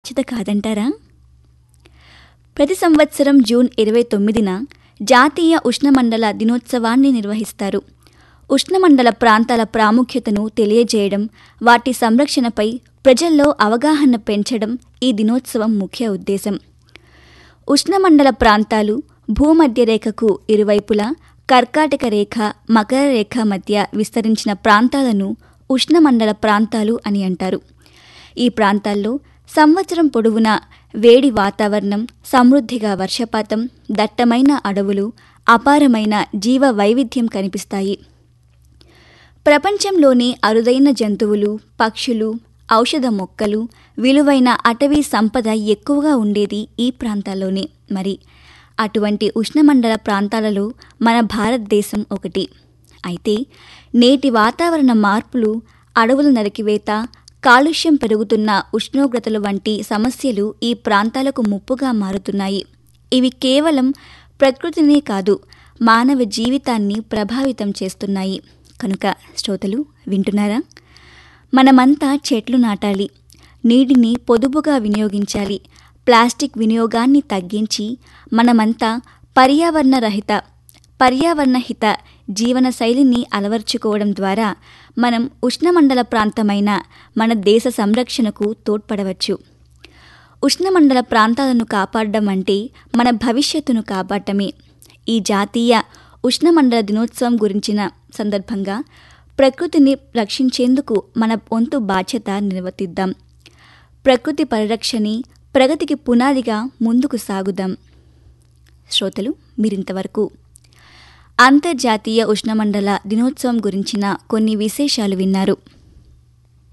బాధ్యత కాదంటారా ప్రతి సంవత్సరం జూన్ ఇరవై తొమ్మిదిన జాతీయ ఉష్ణమండల దినోత్సవాన్ని నిర్వహిస్తారు ఉష్ణమండల ప్రాంతాల ప్రాముఖ్యతను తెలియజేయడం వాటి సంరక్షణపై ప్రజల్లో అవగాహన పెంచడం ఈ దినోత్సవం ముఖ్య ఉద్దేశం ఉష్ణమండల ప్రాంతాలు భూమధ్య రేఖకు ఇరువైపులా కర్కాటక రేఖ మకర రేఖ మధ్య విస్తరించిన ప్రాంతాలను ఉష్ణమండల ప్రాంతాలు అని అంటారు ఈ ప్రాంతాల్లో సంవత్సరం పొడవునా వేడి వాతావరణం సమృద్ధిగా వర్షపాతం దట్టమైన అడవులు అపారమైన జీవ వైవిధ్యం కనిపిస్తాయి ప్రపంచంలోని అరుదైన జంతువులు పక్షులు ఔషధ మొక్కలు విలువైన అటవీ సంపద ఎక్కువగా ఉండేది ఈ ప్రాంతాల్లోనే మరి అటువంటి ఉష్ణమండల ప్రాంతాలలో మన భారతదేశం ఒకటి అయితే నేటి వాతావరణ మార్పులు అడవుల నరికివేత కాలుష్యం పెరుగుతున్న ఉష్ణోగ్రతలు వంటి సమస్యలు ఈ ప్రాంతాలకు ముప్పుగా మారుతున్నాయి ఇవి కేవలం ప్రకృతినే కాదు మానవ జీవితాన్ని ప్రభావితం చేస్తున్నాయి కనుక శ్రోతలు వింటున్నారా మనమంతా చెట్లు నాటాలి నీటిని పొదుపుగా వినియోగించాలి ప్లాస్టిక్ వినియోగాన్ని తగ్గించి మనమంతా పర్యావరణ రహిత పర్యావరణ హిత జీవన శైలిని అలవర్చుకోవడం ద్వారా మనం ఉష్ణమండల ప్రాంతమైన మన దేశ సంరక్షణకు తోడ్పడవచ్చు ఉష్ణమండల ప్రాంతాలను కాపాడడం అంటే మన భవిష్యత్తును కాపాడటమే ఈ జాతీయ ఉష్ణమండల దినోత్సవం గురించిన సందర్భంగా ప్రకృతిని రక్షించేందుకు మన వంతు బాధ్యత నిర్వర్తిద్దాం ప్రకృతి పరిరక్షణి ప్రగతికి పునాదిగా ముందుకు సాగుదాం శ్రోతలు మీరింతవరకు అంతర్జాతీయ ఉష్ణమండల దినోత్సవం గురించిన కొన్ని విశేషాలు విన్నారు